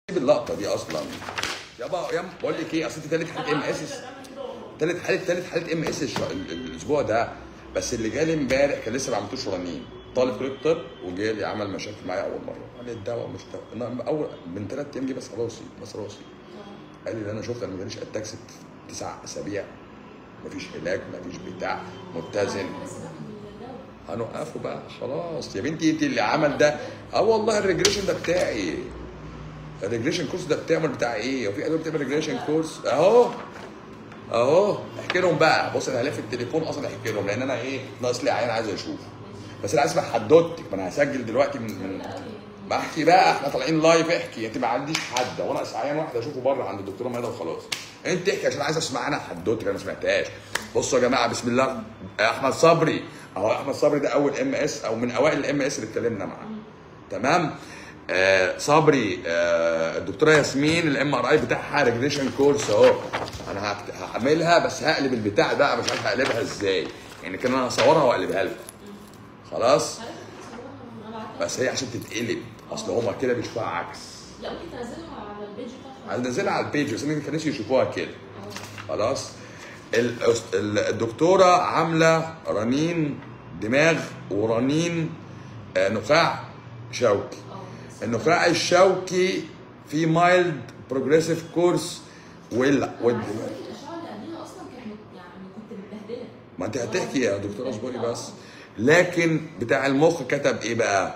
اللقطه دي اصلا يابا يا بقول لك ايه اصل انت تالت حاله ام اس تالت حاله تالت حاله ام اس الاسبوع ده بس اللي جالي امبارح كان لسه ما عملتوش رنين طالب كريبتر وجالي عمل مشاكل معايا اول مره قال لي الدواء مش دواء انا اول من ثلاث ايام جه بس راسي بس راسي قال لي اللي انا شفت انا ما جاليش اتاكس تسع اسابيع مفيش علاج مفيش بتاع متزن هنوقفه بقى خلاص يا بنتي انت اللي عمل ده اه والله الريجريشن ده بتاعي الريجريشن كورس ده بتعمل بتاع ايه؟ وفي ادويه بتعمل ريجريشن كورس اهو اهو احكي لهم بقى بص انا هلاقي التليفون اصلا احكي لهم لان انا ايه ناقص لي عيان عايز اشوف بس انا عايز اسمع حدوتك ما انا هسجل دلوقتي من من ما احكي بقى احنا طالعين لايف احكي انت ما عنديش حد وانا ناقص عيان واحد اشوفه بره عند الدكتوره ميادة وخلاص انت احكي عشان عايز اسمع انا حدوتك انا ما سمعتهاش بصوا يا جماعه بسم الله احمد صبري اهو احمد صبري ده اول ام اس او من اوائل الام اس اللي اتكلمنا معاه تمام آه صبري آه الدكتوره ياسمين الام ار اي بتاعها ريجريشن كورس اهو انا هكت- هعملها بس هقلب البتاع ده مش عارف هقلبها ازاي يعني كان انا هصورها واقلبها لكم خلاص بس هي عشان تتقلب اصل هما كده بيشوفوها عكس لا ممكن تنزلها على البيج بتاعتها هنزلها على البيج بس ما كانوش يشوفوها كده خلاص ال- ال- الدكتوره عامله رنين دماغ ورنين آه، نخاع شوكي النخاع الشوكي في مايلد بروجريسيف كورس وال وال- الاشعه اللي قبلها اصلا كانت يعني كنت متبهدله ما انت هتحكي يا دكتوره اصبري بس لكن بتاع المخ كتب ايه بقى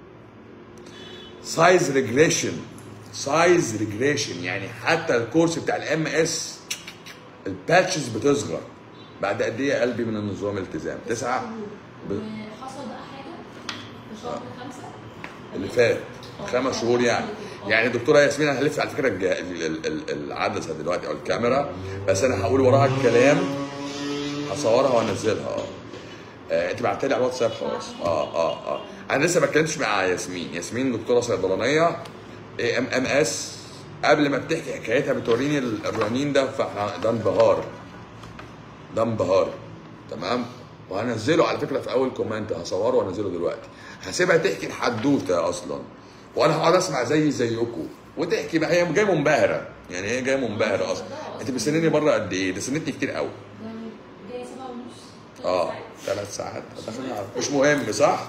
سايز ريجريشن سايز ريجريشن يعني حتى الكورس بتاع الام اس الباتشز بتصغر بعد قد ايه يا قلبي من النظام الالتزام تسعه ب- وحصل بقى حاجه في شهر خمسه اللي فات خمس شهور يعني يعني الدكتوره ياسمين انا هلف على فكره الج- ال- ال- ال- العدسه دلوقتي او الكاميرا بس انا هقول وراها الكلام هصورها وانزلها اه آه، انت بعتها لي على الواتساب خلاص اه اه اه انا لسه ما اتكلمتش مع ياسمين ياسمين دكتوره صيدلانيه اي ام ام اس قبل ما بتحكي حكايتها بتوريني ال- الرنين ده فاحنا ده انبهار ده انبهار تمام وهنزله على فكره في اول كومنت هصوره وانزله دلوقتي هسيبها تحكي الحدوته اصلا وانا هقعد اسمع زي زيكم وتحكي بقى هي جايه منبهره يعني هي جايه منبهره اصلا انت مستنيني بره قد ايه؟ ده سنتني كتير قوي يعني جايه سبعه ونص اه ثلاث ساعات داخلين على- مش مهم صح؟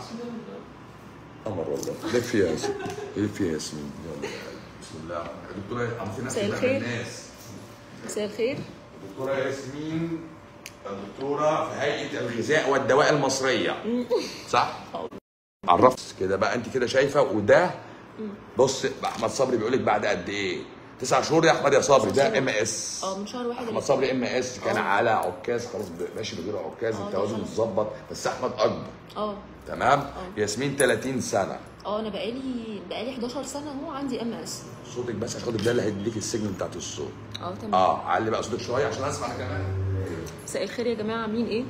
قمر والله لف فيها يا ياسمين لف فيها يا ياسمين يلا بسم الله الدكتوره عم في ناس مساء كده الخير. الناس مساء الخير الدكتوره ياسمين الدكتوره في هيئه الغذاء والدواء المصريه صح؟ عرفت كده بقى انت كده شايفه وده بص احمد صبري بيقول لك بعد قد ايه؟ تسع شهور يا احمد يا صبري ده ام اس اه من شهر واحد احمد اللي صبري ام اس كان آه. على عكاز خلاص ماشي بغير عكاز آه، التوازن ده اتظبط بس احمد اكبر اه تمام ياسمين 30 سنه اه انا بقالي بقالي 11 سنه اهو عندي ام اس صوتك بس عشان خاطر ده اللي هيديك السجن بتاعت الصوت اه تمام اه علي بقى صوتك شويه عشان اسمع كمان مساء الخير يا جماعه عاملين ايه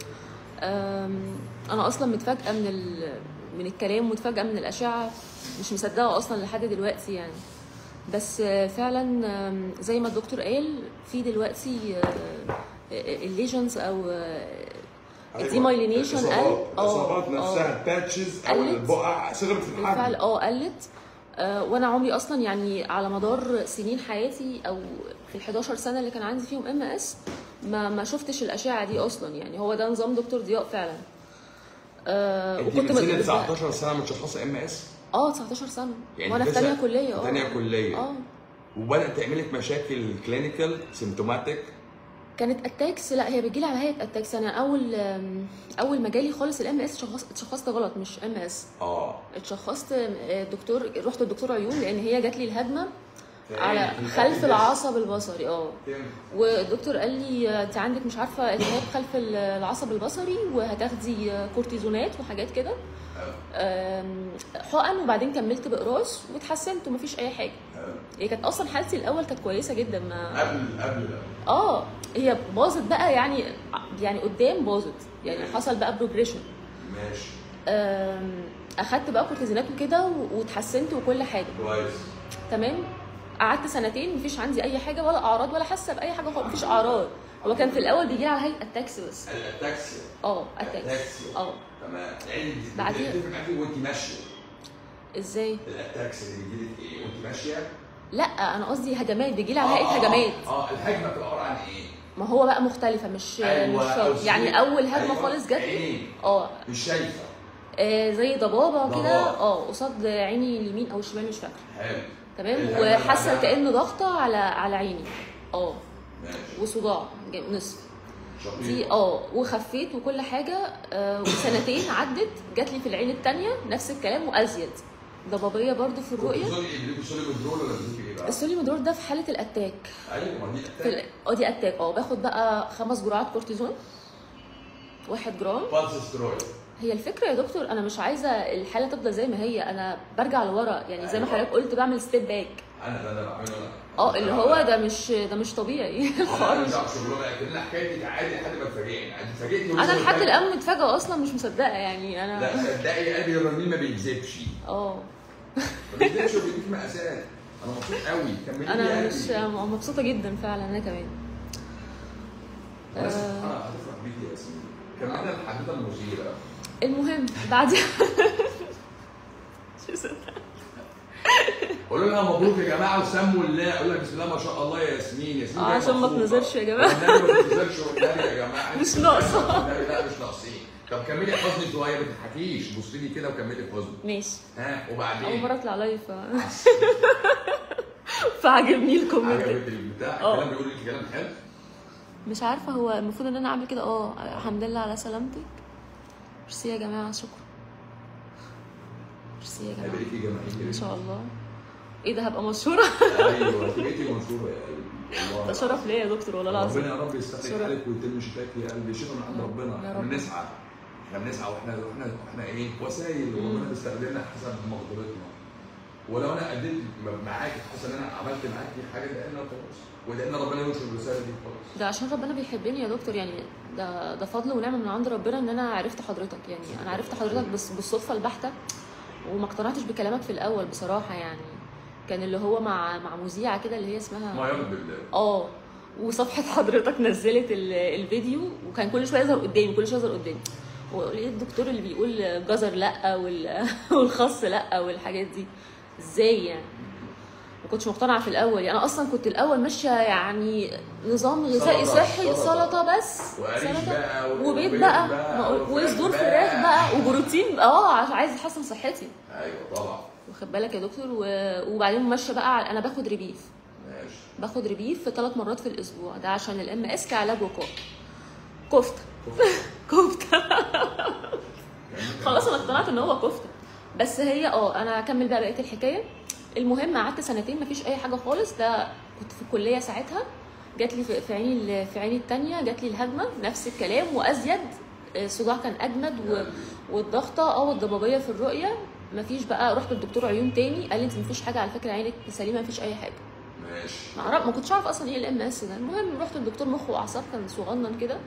أم، انا اصلا متفاجئه من ال... من الكلام ومتفاجئه من الاشعه مش مصدقه اصلا لحد دلوقتي يعني بس آه، فعلا آم، زي ما الدكتور قال في دلوقتي الليجنز او الديمايلينيشن قل الاصابات اه نفسها الباتشز او قلت. البقع صغرت في بالفعل الحجم اه قلت آه، وانا عمري اصلا يعني على مدار سنين حياتي او في ال 11 سنه اللي كان عندي فيهم ام اس ما ما شفتش الاشعه دي اصلا يعني هو ده نظام دكتور ضياء فعلا آه انت من مت- سن 19 سنه متشخصه ام اس اه 19 سنه يعني وانا في لسه- ثانيه كليه اه ثانيه كليه اه وبدات تعمل لك مشاكل كلينيكال سيمتوماتيك كانت اتاكس لا هي بتجيلي على هيئه اتاكس انا اول آم، اول ما جالي خالص الام اس اتشخصت غلط مش ام اس اه اتشخصت آه، دكتور رحت لدكتور عيون لان هي جات لي الهجمه على في خلف الأبيض. العصب البصري اه فهمت. والدكتور قال لي آه، انت عندك مش عارفه التهاب خلف ال- العصب البصري وهتاخدي آه، كورتيزونات وحاجات كده آم، حقن وبعدين كملت بقراص واتحسنت ومفيش اي حاجه هي كانت اصلا حالتي الاول كانت كويسه جدا ما قبل قبل ده اه هي باظت بقى يعني يعني قدام باظت يعني حصل بقى بروجريشن ماشي اخدت بقى كورتيزونات وكده و- واتحسنت وكل حاجه كويس تمام قعدت سنتين مفيش عندي اي حاجه ولا اعراض ولا حاسه باي حاجه خالص مفيش اعراض هو كان في الاول بيجي لي على هيئه اتاكس بس الاتاكسيا اه اتاكس الاتاكسيا اه تمام يعني بعدين- بتتفق معاكي وانت ماشيه ازاي الاتاكسيا اللي بيجيلك ايه وانت ماشيه لا انا قصدي هجمات بيجي لي على هيئه هجمات اه الهجمه بتبقى عباره عن ايه؟ ما هو بقى مختلفه مش أيوة، مش شرط. أوزان. يعني اول هجمه أيوة، خالص جت لي عين. اه مش شايفه آه، زي ضبابه كده ضباب. اه قصاد عيني اليمين او الشمال مش فاكره حلو تمام الهجمة اللي وحاسه بعدها. كانه ضغطه على على عيني اه ماشي وصداع جا- نصف شطير. دي اه وخفيت وكل حاجه آه وسنتين عدت جات لي في العين التانية نفس الكلام وازيد ضبابيه برضو في الرؤيه كورتيزون ايه بيديكوا سولي مدرول ولا بيديكوا ايه بقى؟ السولي مدرول ده في حاله الاتاك ايوه ما دي في ال- اه دي اتاك اه باخد بقى خمس جرعات كورتيزون واحد جرام بالس سترويد هي الفكره يا دكتور انا مش عايزه الحاله تفضل زي ما هي انا برجع لورا يعني زي ما أيوة. حضرتك قلت بعمل ستيب باك انا ده انا بعمله انا اه اللي هو ده مش ده مش طبيعي خالص لا شغلانه لكن حكايتك عادي لحد ما تفاجئني عادي تفاجئني انا لحد الان متفاجئه اصلا مش مصدقه يعني لا انا صدقي قلبي الرنين ما بيكذبش اه ما بيكذبش وبيديك مقاسات انا مبسوط قوي كملي لي انا قلبي. مش مبسوطه جدا فعلا انا كمان الناس آه. سبحانها هتفرح بيك يا ياسمين كملنا الحدوته المثيره المهم بعدها قولوا لها مبروك يا جماعه وسموا الله قول لها بسم الله ما شاء الله يا ياسمين ياسمين آه، جاية عشان ما مبسوطة. تنزلش يا جماعة. والنبي ما تنزلش والنبي يا جماعه مش ناقصة. والنبي لا مش ناقصين طب كملي حزنك شويه ما تضحكيش بصي لي كده وكملي حزنك ماشي ها اول وبعدين مره اطلع لايف ف- فعجبني الكومنت عجبك البتاع آه. الكلام بيقول لك كلام حلو مش عارفه هو المفروض ان انا اعمل كده اه الحمد لله على سلامتك ميرسي يا جماعه شكرا ميرسي يا هيبقى جماعه ليكي جماهير ان شاء الله ايه ده هبقى مشهوره ايوه انت بقيتي مشهوره يا قلبي والله ده شرف ليا يا دكتور والله العظيم ربنا يا رب يستخدم شرف. حالك ويتم شفاك يا قلبي شفا من عند يا ربنا رب. احنا بنسعى احنا بنسعى واحنا واحنا واحنا ايه وسائل وربنا بيستخدمنا حسب مقدرتنا ولو انا قدمت معاك حاسس ان انا عملت معاك حاجه لان خلاص ولان ربنا ينشر الرساله دي خلاص ده عشان ربنا بيحبني يا دكتور يعني ده ده فضل ونعمه من عند ربنا ان انا عرفت حضرتك يعني انا عرفت حضرتك بس بالصدفه البحته وما اقتنعتش بكلامك في الاول بصراحه يعني كان اللي هو مع مع مذيعه كده اللي هي اسمها ما يرضي بالله اه وصفحه حضرتك نزلت ال- الفيديو وكان كل شويه يظهر قدامي كل شويه يظهر قدامي ولقيت الدكتور اللي بيقول جزر لا وال- والخس لا والحاجات دي ازاي يعني ما كنتش مقتنعه في الاول يعني انا اصلا كنت الاول ماشيه يعني نظام غذائي سلطة، صحي سلطة. سلطه بس وقريش سلطه بقى و- وبيض وبيض بقى بقى ما- وفراخ وصدور بقى. فراخ بقى وبروتين اه عشان عايز احسن صحتي ايوه طبعا واخد بالك يا دكتور و- وبعدين ماشيه بقى على- انا باخد ريبيف ماشي باخد ريبيف في ثلاث مرات في الاسبوع ده عشان الام اس كعلاج وقايه كفته كفته خلاص انا اقتنعت ان هو كفته بس هي اه انا هكمل بقى بقيه الحكايه المهم قعدت سنتين مفيش اي حاجه خالص ده كنت في الكليه ساعتها جات لي في في عيني ال- في عيني التانية جات لي الهجمه نفس الكلام وازيد الصداع كان اجمد و... والضغطه او الضبابيه في الرؤيه مفيش بقى رحت للدكتور عيون تاني قال لي انت مفيش حاجه على فكره عينك سليمه مفيش اي حاجه ماشي ما عرف- ما كنتش اعرف اصلا ايه الام اس ده المهم رحت للدكتور مخ واعصاب كان صغنن كده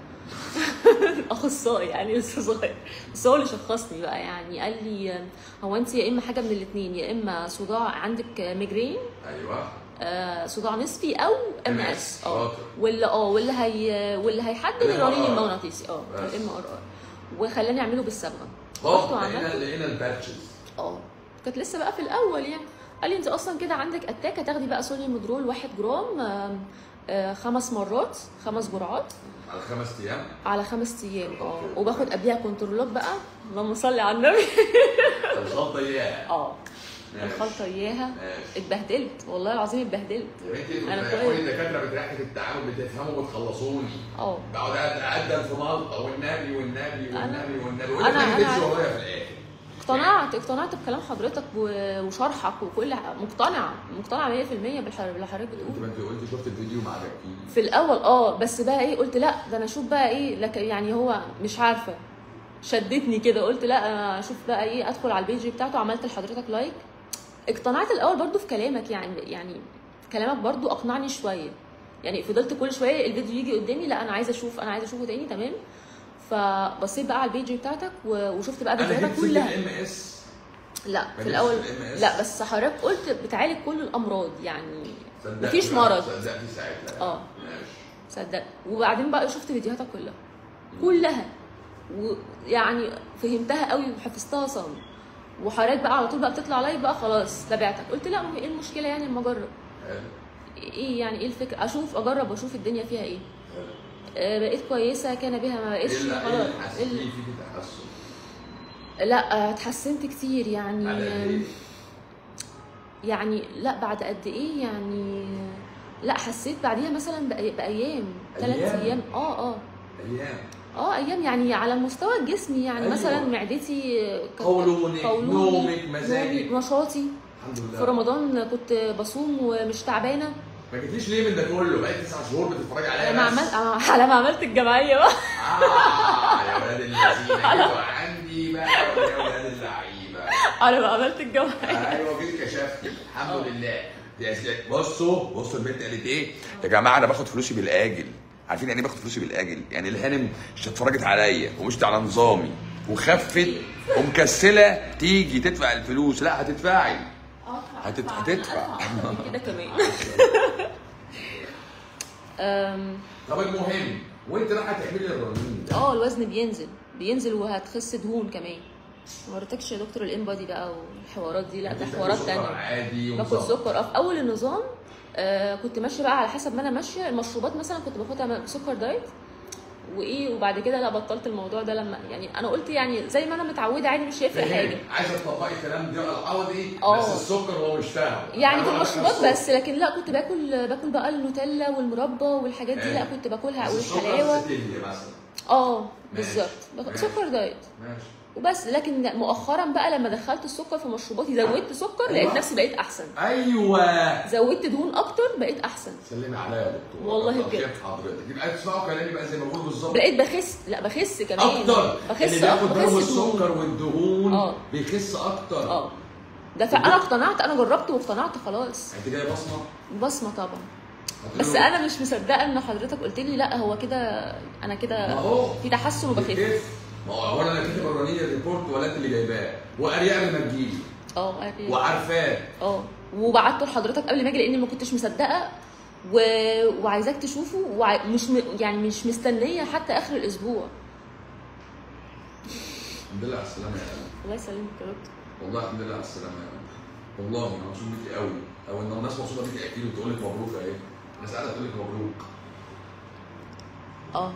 اخصائي يعني لسه صغير بس هو اللي شخصني بقى يعني قال لي هو انت يا اما حاجه من الاثنين يا اما صداع عندك ميجرين ايوه آه صداع نصفي او ام اس اه شاطر. واللي اه واللي هي واللي هيحدد ال الرنين MRI. المغناطيسي اه بس. الام ار ار وخلاني اعمله بالصبغه رحت اه وعملت لقينا لقينا الباتشز اه كانت لسه بقى في الاول يعني قال لي انت اصلا كده عندك اتاك هتاخدي بقى صوديوم مدرول واحد جرام آم، آه، خمس مرات خمس جرعات على خمس ايام على خمس ايام اه وباخد قبلها كنترولات بقى اللهم صل على النبي الخلطه اياها اه ماشي. الخلطه اياها ماشي اتبهدلت والله العظيم اتبهدلت يا بنتي أنا أنا كل كويس. الدكاتره بتريحني في التعامل بتفهموا وبتخلصوني اه بقعد اقدم في ملطه والنبي والنبي والنبي والنبي أنا- أنا وانت عارفة. ورايا في الاخر اقتنعت اقتنعت بكلام حضرتك و- وشرحك وكل ح- مقتنعه مقتنعه 100% بالح- باللي حضرتك بتقوله انت ما انت قلتي شفت الفيديو ما عجبكيش في الاول اه بس بقى ايه قلت لا ده انا اشوف بقى ايه لك يعني هو مش عارفه شدتني كده قلت لا انا اشوف بقى ايه ادخل على البيج بتاعته عملت لحضرتك لايك اقتنعت الاول برضو في كلامك يعني يعني كلامك برضو اقنعني شويه يعني فضلت كل شويه الفيديو يجي قدامي لا انا عايزه اشوف انا عايزه اشوفه تاني تمام فبصيت بقى على البيج بتاعتك و- وشفت بقى انا فيديوهاتك جبت كلها الام اس لا ما في جبتش الاول ال MS. لا بس حضرتك قلت بتعالج كل الامراض يعني مفيش مرض صدقتي ساعتها اه. ماشي صدق وبعدين بقى شفت فيديوهاتك كلها كلها ويعني فهمتها قوي وحفظتها صم وحضرتك بقى على طول بقى بتطلع لايف بقى خلاص تابعتك قلت لا ما هي ايه المشكله يعني اما اجرب حلو ايه يعني ايه الفكره اشوف اجرب واشوف الدنيا فيها ايه حلو آه، بقيت كويسه كان بها ما ايه بقتش اللي خلاص إيه اللي إيه حسيتيه اللي- فيك تحسن؟ لا آه، اتحسنت كتير يعني على قد ايه؟ يعني لا بعد قد ايه يعني لا حسيت بعديها مثلا بأي- بايام ثلاث أيام؟ ايام اه اه ايام اه ايام يعني على مستوى جسمي يعني أيوة. مثلا معدتي كانت- قولونك قولوني، نومك مزاجك نومي، نشاطي الحمد لله في رمضان كنت بصوم ومش تعبانه ما جيتيش ليه من ده كله بقيت تسع شهور بتتفرجي عليا على ما بس عملت آه، على ما عملت الجمعيه بقى آه يا ولاد الذين ايوه عندي بقى يا ولاد اللعيبه على ما عملت الجمعيه ايوه جيت كشفتي الحمد لله يا سيدي بصوا بصوا البنت قالت ايه يا جماعه انا باخد فلوسي بالاجل عارفين يعني ايه باخد فلوسي بالاجل يعني الهانم مش اتفرجت عليا ومشت على نظامي وخفت ومكسله تيجي تدفع الفلوس لا هتدفعي اه هتت- هتدفع. كده كمان أم، طب المهم وانت رايحه تعملي الرنين ده اه الوزن بينزل بينزل وهتخس دهون كمان ما وريتكش يا دكتور الانبادي بقى والحوارات دي لا ده بتاكل حوارات سكر تانية عادي باكل ونظام. سكر اه في اول النظام آه كنت ماشيه بقى على حسب ما انا ماشيه المشروبات مثلا كنت باخدها بسكر دايت وايه وبعد كده لا بطلت الموضوع ده لما يعني انا قلت يعني زي ما انا متعوده عادي مش هيفرق حاجه عايزه تطبقي الكلام ده العوضي اه. بس السكر هو مش فاهم يعني في المشروبات بس لكن لا كنت باكل باكل بقى النوتيلا والمربى والحاجات دي لا ايه. كنت باكلها بس السكر والحلاوه ستيفيا مثلا اه ماشي. بالظبط باخد ماشي. سكر دايت ماشي وبس لكن مؤخرا بقى لما دخلت السكر في مشروباتي زودت سكر لقيت أيوة. نفسي بقيت احسن ايوه زودت دهون اكتر بقيت احسن سلمي عليا يا دكتور والله كتر بجد. خير حضرتك يبقى تسمعوا كلامي بقى زي ما بقول بالظبط بقيت بخس لا بخس كمان اكتر بخس اللي بياخد أكتر، باله من بخس دهون. السكر والدهون اه. بيخس اكتر اه ده فانا اقتنعت انا جربت واقتنعت خلاص انت جايه بصمه بصمه طبعا هتقولي بس له انا مش مصدقه ان حضرتك قلت لي لا هو كده انا ما كده هو في تحسن وبخف بتخف. ما هو ولا انا كاتب الرنيه ريبورت ولا انت اللي جايباه وقاريه قبل ما تجيلي اه عارف. وعارفاه اه وبعته لحضرتك قبل ما اجي لاني ما كنتش مصدقه و... وعايزاك تشوفه ومش م... يعني مش مستنيه حتى اخر الاسبوع الحمد لله على السلامه يا قلبي الله يسلمك يا دكتور والله الحمد لله على السلامه يا قلبي والله انا مبسوط بيكي قوي او ان الناس مبسوطه بيكي اكيد وتقول لك مبروك اهي الناس قاعده تقول لك مبروك اه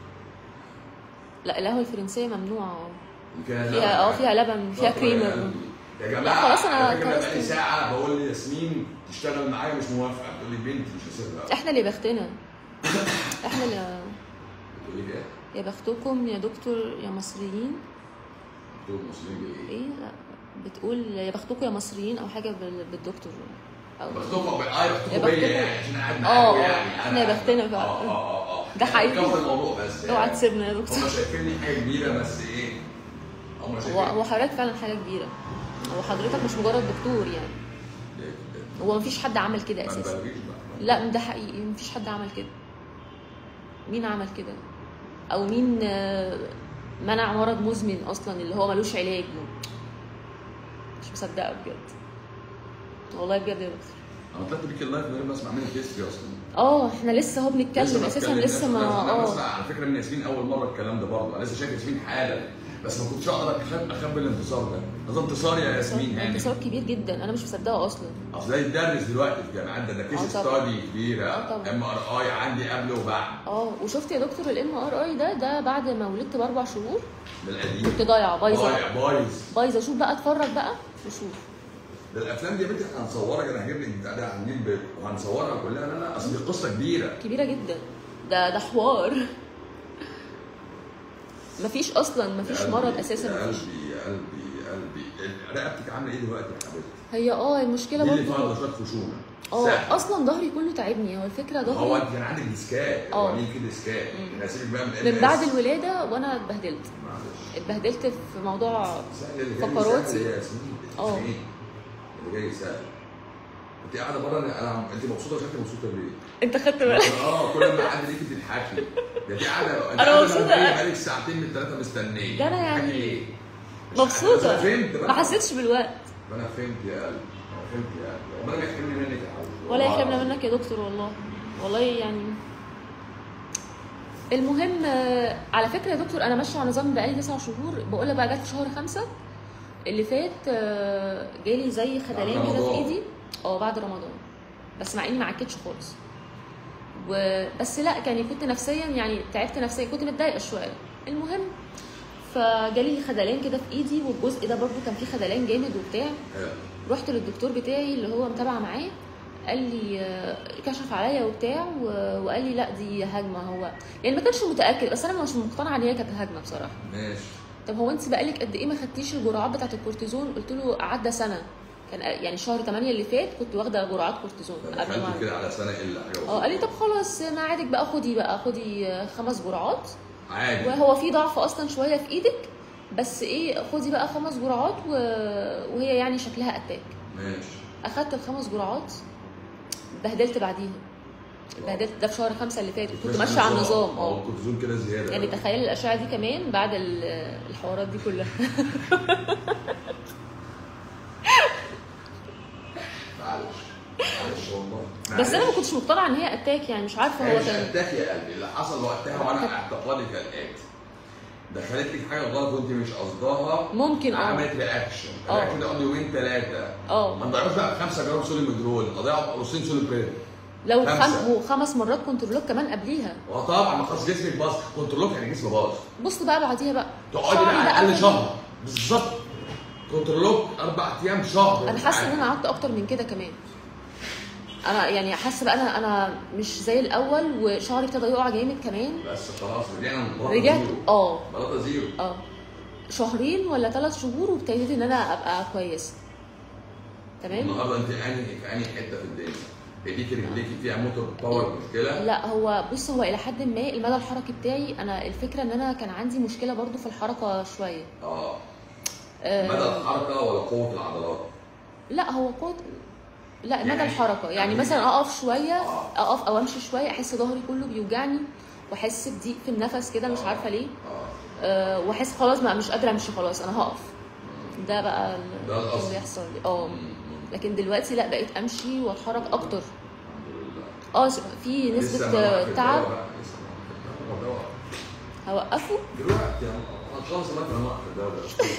لا القهوه الفرنسيه ممنوعه اه فيها فيها اه فيها لبن فيها شكرا يا كريمر قلبي. يا جماعه لا خلاص أنا على فكرة خلاص بقالي كده. ساعه بقول لياسمين تشتغل معايا مش موافقه بتقول لي بنتي مش هسيبها احنا اللي بختنا احنا اللي بتقول لي ايه؟ يا بختكم يا دكتور يا مصريين بتقول المسلمين بايه؟ ايه لا بتقول يا بختكم يا مصريين او حاجه بال- بالدكتور او بختكم ب- اه يا بختكم بيا بختكم. يعني عشان قاعد اه، معاكم اه. يعني احنا يا بختنا فعلا. اه اه اه اه ده حقيقي. كفر الموضوع بس اوعى يعني. تسيبنا يا دكتور هم شايفيني حاجه كبيره بس ايه؟ هم هو شايفين هو حضرتك فعلا حاجه كبيره هو حضرتك مش مجرد دكتور يعني هو مفيش حد عمل كده ما اساسا تبالغيش بقى لا ده حقيقي مفيش حد عمل كده مين عمل كده او مين آه، منع مرض مزمن اصلا اللي هو ملوش علاج مش مصدقه بجد والله بجد يا دكتور انا طلعت بيك اللايف من غير ما اسمع منك هيستوري اصلا اه احنا لسه اهو بنتكلم اساسا بتكلم لسه ما ناس- انا اه بسمع على فكره من ياسمين اول مره الكلام ده برضه انا لسه شايف ياسمين حالا بس ما كنتش اقدر أخب- اخبي الانتصار ده ده انتصار يا ياسمين يعني انتصار كبير جدا انا مش مصدقه اصلا اصل ده يتدرس دلوقتي في الجامعات ده ده كيس اه طبعا. ستادي كبيره اه طبعا. ام ار اي عندي قبل وبعد اه وشفت يا دكتور الام ار اي ده ده بعد ما ولدت باربع شهور ده القديم كنت ضايعه بايظه ضايع بايظ بايظه شوف بقى اتفرج بقى وشوف ده الافلام دي يا بنتي احنا هنصورها انا هجيب لك بتاع ده هنجيب وهنصورها كلها لا لا اصل دي قصه كبيره كبيره جدا ده ده حوار مفيش اصلا يا مفيش قلبي، مرض اساسا يا مفيش قلبي يا قلبي يا قلبي رقبتك عامله ايه دلوقتي يا حبيبتي؟ هي اه المشكله دي اللي فيها برضه شويه خشونه اه سهل. اصلا ظهري كله تعبني هو الفكره هو ظهري انت كان عندك ديسكات اه. هو مين كده ديسكات انا هسيبك بقى من من MS. بعد الولاده وانا اتبهدلت معلش اتبهدلت في موضوع سهل اللي جاي فقراتي. سهل يا ياسمين اه. ياسمين. اللي جاي سهل انت قاعده بره انا انا انت مبسوطه شكلك مبسوطه ليه؟ انت خدت بالك اه كل ما حد ليكي تضحكي ده دي قاعده انت أنا قاعدة مبسوطة. مرمية بقالك ساعتين من ثلاثه مستنيه ده أنا بتضحكي يعني ليه؟ مش عارف. مبسوطه بس انا فهمت بقى ما حسيتش بالوقت انا فهمت يا قلبي انا فهمت يا قلبي ربنا ما يحرمني منك يا حبيبي ولا والله يحرمنا العظيم. منك يا دكتور والله والله يعني المهم آه، على فكره يا دكتور انا ماشيه على نظام بقالي تسع شهور بقول لك بقى جت في شهر خمسة اللي فات آه، جالي زي خدلان بعد كده في رمضان. ايدي اه بعد رمضان بس مع اني ما عكتش خالص وبس لا يعني كنت نفسيا يعني تعبت نفسيا كنت متضايقه شويه المهم فجالي خدلان كده في ايدي والجزء ده برضو كان فيه خدلان جامد وبتاع آه. رحت للدكتور بتاعي اللي هو متابعه معاه قال لي آه، كشف عليا وبتاع و- وقال لي لا دي هجمه هو يعني ما كانش متاكد بس انا مش مقتنعه ان هي كانت هجمه بصراحه ماشي طب هو انت بقالك قد ايه ما خدتيش الجرعات بتاعه الكورتيزون قلت له عدى سنه كان يعني شهر 8 اللي فات كنت واخده جرعات كورتيزون قبل ما دخلت كده على سنه الا حاجه اه قال لي طب خلاص ما عادك بقى خدي بقى خدي آه، خمس جرعات عادي وهو في ضعف اصلا شويه في ايدك بس ايه خدي بقى خمس جرعات و... وهي يعني شكلها اتاك ماشي اخدت الخمس جرعات اتبهدلت بعديها اتبهدلت ده في شهر خمسة اللي فات كنت ماشيه على النظام اه اه الكورتيزون كده زياده يعني تخيل الاشعه دي كمان بعد ال- الحوارات دي كلها معلش معلش والله بس انا ما معلش. كنتش مقتنعه ان هي اتاك يعني مش عارفه هو مش كان اتاك يا قلبي اللي حصل وقتها وانا اعتقادي كالاتي دخلت لك حاجه غلط وانت مش قصداها ممكن اه عملت رياكشن اه. الرياكشن ده قضي يومين ثلاثه اه ما نضيعوش بقى 5 جرام سولي مدرول نضيع قرصين سولي بريد لو خمسة. خم... وخمس مرات كنترول كمان قبليها وطبعا ما خلاص جسمك باظ كنترول يعني جسمي باظ بص بقى بعديها بقى تقعدي شعري بقى بقى اقل كله- شهر بالظبط كنترول اربع ايام شهر انا حاسه ان انا قعدت اكتر من كده كمان انا يعني حاسه بقى انا انا مش زي الاول وشعري ابتدى يقع جامد كمان بس خلاص رجعنا من بلاطه رجعت زيرو اه بلاطه زيرو اه شهرين ولا ثلاث شهور وابتديت ان انا ابقى كويسه تمام النهارده انت انهي في انهي حته في الدنيا ايديكي رجليكي فيها موتور باور مشكله لا هو بص هو الى حد ما المدى الحركي بتاعي انا الفكره ان انا كان عندي مشكله برضو في الحركه شويه اه آه مدى الحركه ولا قوه العضلات لا هو قوه لا مدى يعني- الحركه يعني يعني- مثلا اقف شويه آه. اقف او امشي شويه احس ظهري كله بيوجعني واحس بضيق في النفس كده مش آه. عارفه ليه اه أه واحس خلاص ما مش قادره امشي خلاص انا هقف ده بقى ال- ده الأصل. اللي بيحصل لي اه مم. لكن دلوقتي لا بقيت امشي واتحرك اكتر الحمد لله اه ش- في لسه نسبه ما آه، وقف تعب الدواء بقى، لسه ما وقف الدواء. الدواء. هوقفه دلوقتي يعني انا خلاص ما انا وقف الدواء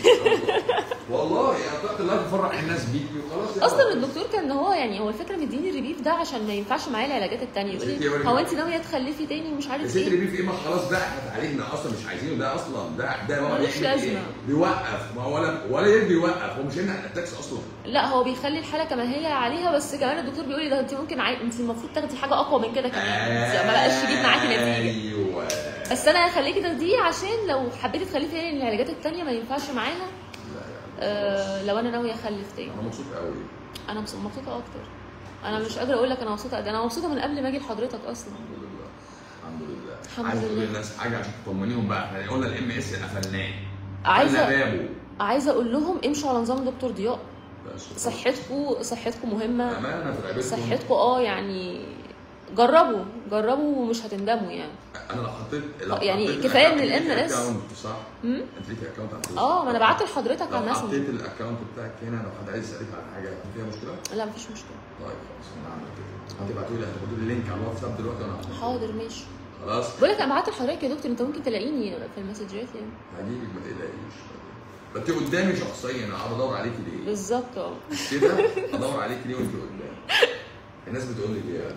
ده والله يعني طاقه الله تفرح الناس بيكي وخلاص يلا. اصلا الدكتور كان هو يعني هو الفكره مديني الريبيف ده عشان ما ينفعش معايا العلاجات التانية يقول ست لي يا هو ولد. انت ناويه تخلفي تاني ومش يا عارف ست ايه اللي في ايه ما خلاص ده احنا علينا اصلا مش عايزينه ده اصلا ده ده هو ملوش بيعمل إيه؟ لازمة. بيوقف ما هو ولا ولا يرضي يوقف هو مش هنا الاتاكس اصلا لا هو بيخلي الحاله كما هي عليها بس كمان الدكتور بيقول لي ده انت ممكن عاي... انت المفروض تاخدي حاجه اقوى من كده كمان انت ما بقاش يجيب معاكي نتيجه ايوه بس انا هخليكي تاخديه عشان لو حبيتي تخلفي تاني العلاجات التانية ما ينفعش معاها لا يعني آه لو انا ناويه اخلف تاني انا مبسوط قوي انا مبس- مبسوطه اكتر انا مش قادره اقول لك انا مبسوطه قد إيه. انا مبسوطه من قبل ما اجي لحضرتك اصلا الحمد لله الحمد لله الحمد عايز تقول لله. للناس حاجه عشان تطمنيهم بقى احنا قلنا الام اس قفلناه عايزة- قفلنا بابه عايزه اقول لهم امشوا على نظام دكتور ضياء بس صحتكم صحتكم مهمه امانه في رقبتكم صحتكم اه يعني جربوا جربوا ومش هتندموا يعني انا لو حطيت لو يعني حطيت كفاية الأكونت- إن ال ليكي MS أكونت، صح؟ مم؟ انت ليكي اكونت على الفيسبوك. اه ما انا بعت لحضرتك على لو المسج حطيت الاكونت بتاعك هنا لو حد عايز يسالك على حاجه فيها مشكله؟ لا مفيش مشكله طيب خلاص انا هعمل كده هتبعتوا لي هتبعتوا لي اللينك على الواتساب دلوقتي وانا هعمل حاضر ماشي خلاص بقول لك انا بعت لحضرتك يا دكتور انت ممكن تلاقيني في المسجات يعني هجيبك ما تقلقيش انت قدامي شخصيا انا قاعد ادور عليكي ليه؟ بالظبط اه كده ادور عليكي ليه وانت قدامي الناس بتقول لي كده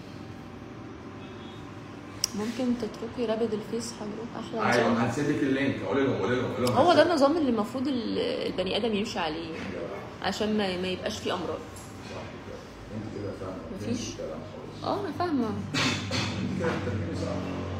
ممكن تتركي رابد الفيس حضرتك احلى ايوه نظام هنسيبك اللينك قول لهم قول لهم قول لهم هو ده هنسيبك. النظام اللي المفروض ال- البني ادم يمشي عليه عشان ما, ما يبقاش فيه امراض صح كده انت كده فاهمه مفيش. فهمتي الكلام خالص اه انا فاهمه انت كده بتتكلمي صح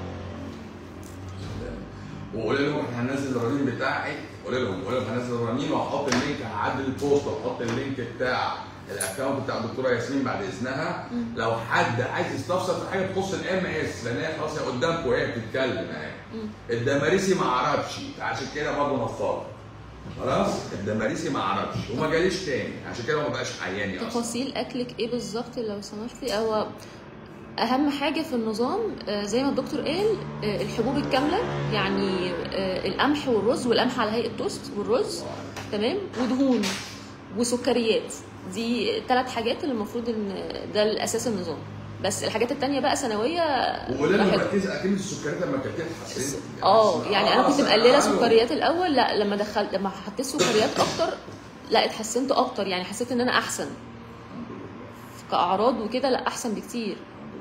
وقول لهم احنا هننزل الرنين بتاعك قول لهم قول لهم هنزل الرنين وهحط اللينك هعدل البوست واحط اللينك بتاع الاكونت بتاع الدكتوره ياسمين بعد اذنها لو حد عايز يستفسر في حاجه تخص الام اس لان هي خلاص هي قدامكم وهي بتتكلم اهي الدماريسي ما عرفش عشان كده برضه نفاض خلاص الدماريسي ما عرفش وما جاليش تاني عشان كده ما بقاش عياني اصلا تفاصيل اكلك ايه بالظبط لو سمحتي هو اهم حاجه في النظام آه، زي ما الدكتور قال آه، الحبوب الكامله يعني آه، القمح والرز والقمح على هيئه توست والرز تمام ودهون وسكريات دي ثلاث حاجات اللي المفروض ان ده الاساس النظام بس الحاجات التانية بقى سنويه وقول لهم براحتكم. ركزي اكيد السكريات لما كانت اتحسنت اه يعني انا كنت مقلله سكريات سكريات الاول لا لما دخلت لما حطيت سكريات اكتر لا اتحسنت اكتر يعني حسيت ان انا احسن كاعراض وكده لا احسن بكتير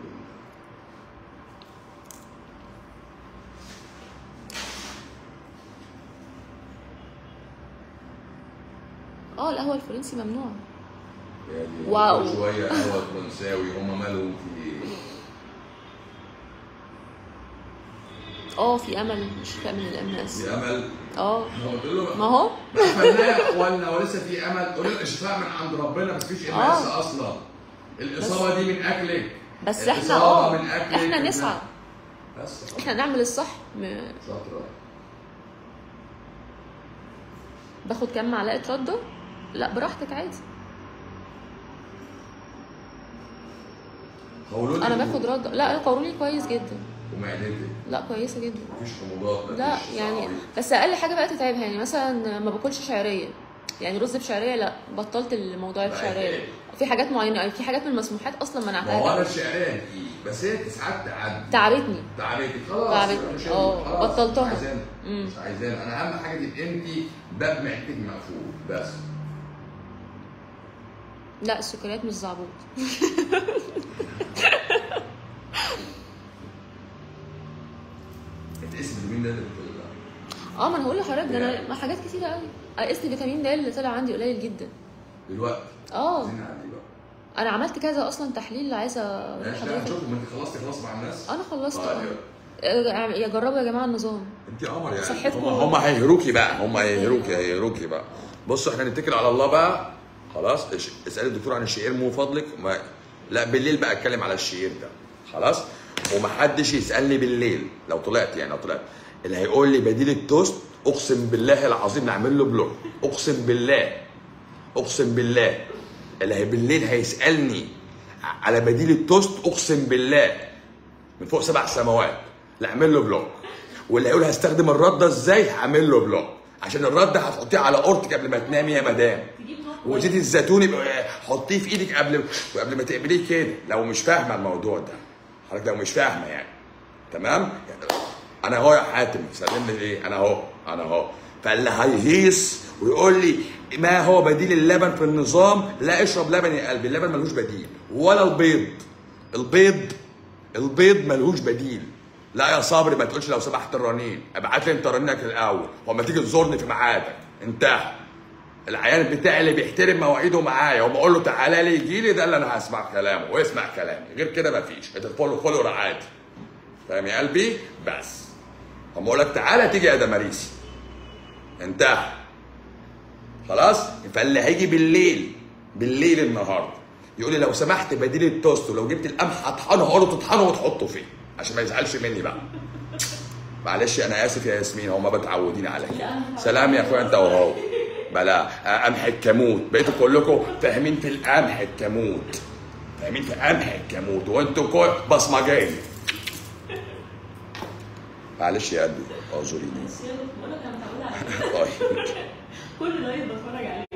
اه القهوه الفرنسي ممنوع يعني واو. كل شويه قهوه فرنساوي هم مالهم في ايه؟ اه في امل مش في من الام اس في امل اه انا قلت له ما هو فنان ولا ولسه في امل قول له الشفاء من عند ربنا مفيش ام اس آه. اصلا الاصابه دي من اكلك بس احنا الإصابة اه من أكلك احنا من- نسعى بس احنا نعمل الصح م- شاطره باخد كام معلقه رده لا براحتك عادي قولوا انا باخد رده لا قولوني كويس جدا ومعدتك لا كويسه جدا مفيش حموضات مفيش لا يعني صعيد. بس اقل حاجه بقى تتعبها يعني مثلا ما باكلش شعريه يعني رز بشعريه لا بطلت الموضوع بقى الشعريه إيه؟ في حاجات معينه في حاجات من المسموحات اصلا ما هو منعتها انا الشعريه دقيق بس هي ساعات تعدي تعبتني تعبتك خلاص تعبتني. يبقى مش اه، خلاص، بطلتها. مش عايزانا مم. مش عايزانا انا اهم حاجه تبقى انت باب معدتك مقفول بس لا السكريات مش زعبوط تقيس الفيتامين ده اللي بتقول ده. اه ما انا هقول لحضرتك ده يعني. انا ما حاجات كتيره قوي قست فيتامين د اللي طلع عندي قليل جدا دلوقتي اه عايزين نعدي بقى انا عملت كذا اصلا تحليل عايزه أقول ماشي لا لحضرتك نشوف ما انت خلصتي خلاص مع الناس انا خلصت طيب اه آه، يا جربوا يا جماعه النظام انت قمر يعني صحتكم. هم هم هيهروكي بقى هم هيهروكي هيهروكي بقى بصوا احنا نتكل على الله بقى خلاص اش- اسالي الدكتور عن الشعير مو فضلك ما لا بالليل بقى اتكلم على الشعير ده خلاص ومحدش يسالني بالليل لو طلعت يعني لو طلعت اللي هيقول لي بديل التوست اقسم بالله العظيم نعمل له بلوك اقسم بالله اقسم بالله اللي هي بالليل هيسالني على بديل التوست اقسم بالله من فوق سبع سماوات لا اعمل له بلوك واللي هيقول هستخدم الرده ازاي هعمل له بلوك عشان الرده هتحطيه على اورتك قبل ما تنامي يا مدام تجيب نقطة وزيت الزيتون يبقى حطيه في ايدك قبل قبل ما تقبليه كده لو مش فاهمه الموضوع ده حضرتك لو مش فاهمه يعني تمام يعني انا اهو يا حاتم سلمني ايه انا اهو انا اهو فاللي هيهيص ويقول لي ما هو بديل اللبن في النظام لا اشرب لبن يا قلبي اللبن ملوش بديل ولا البيض البيض البيض ملهوش بديل لا يا صبري ما تقولش لو سمحت الرنين ابعت لي انت رنينك الاول واما تيجي تزورني في ميعادك انتهى العيان بتاعي اللي بيحترم مواعيده معايا وما اقول له تعالى لي يجي لي ده اللي انا هسمع كلامه ويسمع كلامي غير كده مفيش ادخله خلق عادي فاهم يا قلبي بس اما اقول لك تعالى تيجي يا دماريسي انتهى خلاص فاللي هيجي بالليل بالليل النهارده يقول لي لو سمحت بديل التوست ولو جبت القمح هطحنه هقول له تطحنه وتحطه فيه عشان ما يزعلش مني بقى معلش انا اسف يا ياسمين هما متعودين على كده سلام يا اخويا انت وهو بلا آه، قمح الكموت بقيتوا كلكم فاهمين في القمح الكموت فاهمين في قمح الكموت وانتوا كل بصمجين معلش يا قلبي اعذريني بس يا دكتور، بقول لك انا متعودة على كده. طيب كل لايف بتفرج عليه